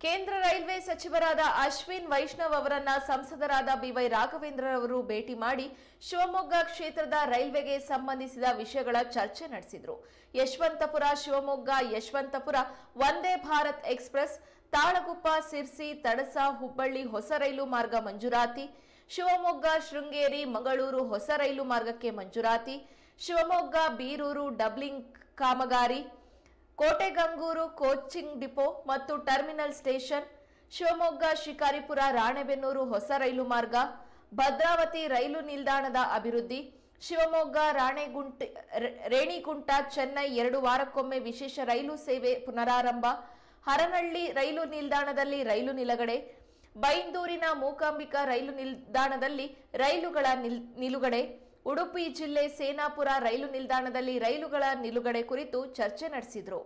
ಕೇಂದ್ರ ರೈಲ್ವೆ ಸಚಿವರಾದ ಅಶ್ವಿನ್ ವೈಷ್ಣವ್ ಅವರನ್ನ ಸಂಸದರಾದ ಬಿವೈ ರಾಘವೇಂದ್ರ ಅವರು ಭೇಟಿ ಮಾಡಿ ಶಿವಮೊಗ್ಗ ಕ್ಷೇತ್ರದ ರೈಲ್ವೆಗೆ ಸಂಬಂಧಿಸಿದ ವಿಷಯಗಳ ಚರ್ಚೆ ನಡೆಸಿದ್ರು ಯಶವಂತಪುರ ಶಿವಮೊಗ್ಗ ಯಶವಂತಪುರ ವಂದೇ ಭಾರತ್ ಎಕ್ಸ್ಪ್ರೆಸ್ ತಾಳಗುಪ್ಪ ಸಿರ್ಸಿ ತಡಸ ಹುಬ್ಬಳ್ಳಿ ಹೊಸ ರೈಲು ಮಾರ್ಗ ಮಂಜೂರಾತಿ ಶಿವಮೊಗ್ಗ ಶೃಂಗೇರಿ ಮಂಗಳೂರು ಹೊಸ ರೈಲು ಮಾರ್ಗಕ್ಕೆ ಮಂಜೂರಾತಿ ಶಿವಮೊಗ್ಗ ಬೀರೂರು ಡಬ್ಲಿಂಗ್ ಕಾಮಗಾರಿ ಕೋಟೆಗಂಗೂರು ಕೋಚಿಂಗ್ ಡಿಪೋ ಮತ್ತು ಟರ್ಮಿನಲ್ ಸ್ಟೇಷನ್ ಶಿವಮೊಗ್ಗ ಶಿಕಾರಿಪುರ ರಾಣೆಬೆನ್ನೂರು ಹೊಸ ರೈಲು ಮಾರ್ಗ ಭದ್ರಾವತಿ ರೈಲು ನಿಲ್ದಾಣದ ಅಭಿವೃದ್ಧಿ ಶಿವಮೊಗ್ಗ ರಾಣೆಗುಂಟ ರೆ- ರೇಣಿಗುಂಟ ಚೆನ್ನೈ ಎರಡು ವಾರಕ್ಕೊಮ್ಮೆ ವಿಶೇಷ ರೈಲು ಸೇವೆ ಪುನರಾರಂಭ ಹರನಹಳ್ಳಿ ರೈಲು ನಿಲ್ದಾಣದಲ್ಲಿ ರೈಲು ನಿಲುಗಡೆ ಬೈಂದೂರಿನ ಮೂಕಾಂಬಿಕಾ ರೈಲು ನಿಲ್ದಾಣದಲ್ಲಿ ರೈಲುಗಳ ನಿಲ್- ನಿಲುಗಡೆ ಉಡುಪಿ ಜಿಲ್ಲೆ ಸೇನಾಪುರ ರೈಲು ನಿಲ್ದಾಣದಲ್ಲಿ ರೈಲುಗಳ ನಿಲುಗಡೆ ಕುರಿತು ಚರ್ಚೆ ನಡೆಸಿದ್ರು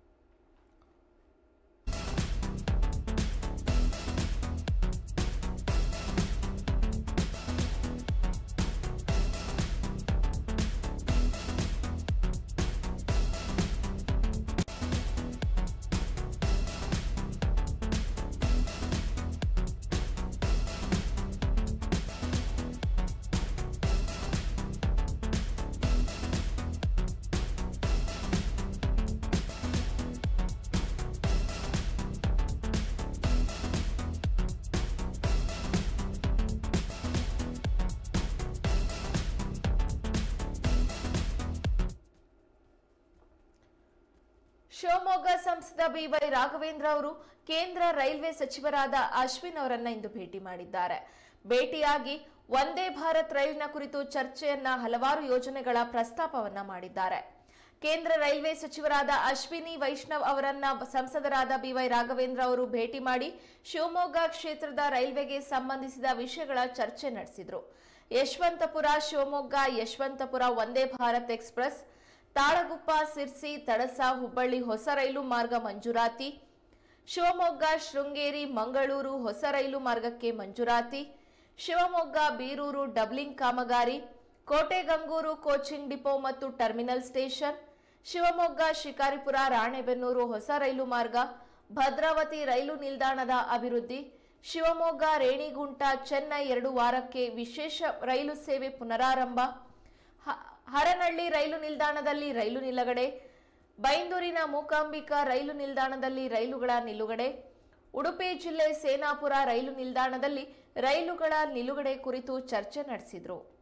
ಶಿವಮೊಗ್ಗ ಸಂಸದ ಬಿವೈ ರಾಘವೇಂದ್ರ ಅವರು ಕೇಂದ್ರ ರೈಲ್ವೆ ಸಚಿವರಾದ ಅಶ್ವಿನ್ ಅವರನ್ನ ಇಂದು ಭೇಟಿ ಮಾಡಿದ್ದಾರೆ ಭೇಟಿಯಾಗಿ ವಂದೇ ಭಾರತ್ ರೈಲಿನ ಕುರಿತು ಚರ್ಚೆಯನ್ನ ಹಲವಾರು ಯೋಜನೆಗಳ ಪ್ರಸ್ತಾಪವನ್ನ ಮಾಡಿದ್ದಾರೆ ಕೇಂದ್ರ ರೈಲ್ವೆ ಸಚಿವರಾದ ಅಶ್ವಿನಿ ವೈಷ್ಣವ್ ಅವರನ್ನ ಸಂಸದರಾದ ಬಿವೈ ರಾಘವೇಂದ್ರ ಅವರು ಭೇಟಿ ಮಾಡಿ ಶಿವಮೊಗ್ಗ ಕ್ಷೇತ್ರದ ರೈಲ್ವೆಗೆ ಸಂಬಂಧಿಸಿದ ವಿಷಯಗಳ ಚರ್ಚೆ ನಡೆಸಿದ್ರು ಯಶವಂತಪುರ ಶಿವಮೊಗ್ಗ ಯಶವಂತಪುರ ವಂದೇ ಭಾರತ್ ಎಕ್ಸ್ಪ್ರೆಸ್ ತಾಳಗುಪ್ಪ ಸಿರ್ಸಿ ತಡಸ ಹುಬ್ಬಳ್ಳಿ ಹೊಸ ರೈಲು ಮಾರ್ಗ ಮಂಜೂರಾತಿ ಶಿವಮೊಗ್ಗ ಶೃಂಗೇರಿ ಮಂಗಳೂರು ಹೊಸ ರೈಲು ಮಾರ್ಗಕ್ಕೆ ಮಂಜೂರಾತಿ ಶಿವಮೊಗ್ಗ ಬೀರೂರು ಡಬ್ಲಿಂಗ್ ಕಾಮಗಾರಿ ಕೋಟೆಗಂಗೂರು ಕೋಚಿಂಗ್ ಡಿಪೋ ಮತ್ತು ಟರ್ಮಿನಲ್ ಸ್ಟೇಷನ್ ಶಿವಮೊಗ್ಗ ಶಿಕಾರಿಪುರ ರಾಣೆಬೆನ್ನೂರು ಹೊಸ ರೈಲು ಮಾರ್ಗ ಭದ್ರಾವತಿ ರೈಲು ನಿಲ್ದಾಣದ ಅಭಿವೃದ್ಧಿ ಶಿವಮೊಗ್ಗ ರೇಣಿಗುಂಟ ಚೆನ್ನೈ ಎರಡು ವಾರಕ್ಕೆ ವಿಶೇಷ ರೈಲು ಸೇವೆ ಪುನರಾರಂಭ ಹ- ಹರನಹಳ್ಳಿ ರೈಲು ನಿಲ್ದಾಣದಲ್ಲಿ ರೈಲು ನಿಲುಗಡೆ ಬೈಂದೂರಿನ ಮೂಕಾಂಬಿಕಾ ರೈಲು ನಿಲ್ದಾಣದಲ್ಲಿ ರೈಲುಗಳ ನಿಲುಗಡೆ ಉಡುಪಿ ಜಿಲ್ಲೆ ಸೇನಾಪುರ ರೈಲು ನಿಲ್ದಾಣದಲ್ಲಿ ರೈಲುಗಳ ನಿಲುಗಡೆ ಕುರಿತು ಚರ್ಚೆ ನಡೆಸಿದ್ರು